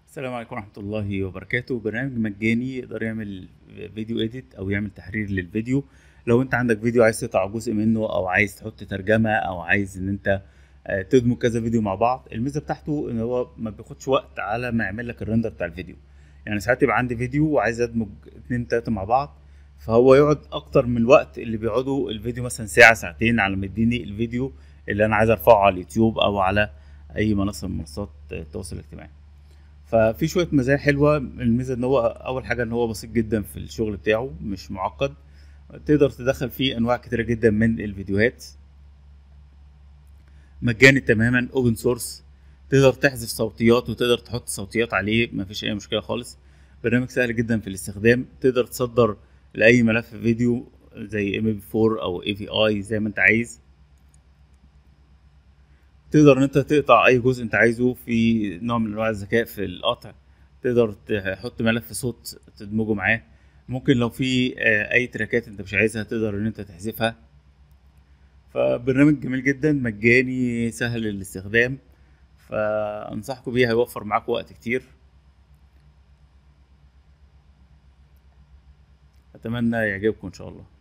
السلام عليكم ورحمة الله وبركاته برنامج مجاني يقدر يعمل فيديو اديت او يعمل تحرير للفيديو لو انت عندك فيديو عايز تقطع جزء منه او عايز تحط ترجمة او عايز ان انت آه، تدمج كذا فيديو مع بعض الميزة بتاعته ان هو ما بياخدش وقت على ما يعمل لك الرندر بتاع الفيديو يعني ساعات يبقى عندي فيديو وعايز ادمج اتنين تلاتة مع بعض فهو يقعد اكتر من الوقت اللي بيقعدوا الفيديو مثلا ساعة ساعتين على ما يديني الفيديو اللي انا عايز ارفعه على اليوتيوب او على اي منصة من منصات التواصل الاجتماعي ففي شويه مزايا حلوه الميزه ان هو اول حاجه ان هو بسيط جدا في الشغل بتاعه مش معقد تقدر تدخل فيه انواع كتيره جدا من الفيديوهات مجاني تماما اوبن سورس تقدر تحذف صوتيات وتقدر تحط صوتيات عليه مفيش اي مشكله خالص برنامج سهل جدا في الاستخدام تقدر تصدر لاي ملف فيديو زي ام بي 4 او اي في اي زي ما انت عايز تقدر ان انت تقطع اي جزء انت عايزه في نوع من انواع الذكاء في القطع تقدر تحط ملف صوت تدمجه معاه ممكن لو في آه، اي تراكات انت مش عايزها تقدر ان انت تحذفها فبرنامج جميل جدا مجاني سهل الاستخدام فانصحكم بيه هيوفر معاكم وقت كتير اتمنى يعجبكم ان شاء الله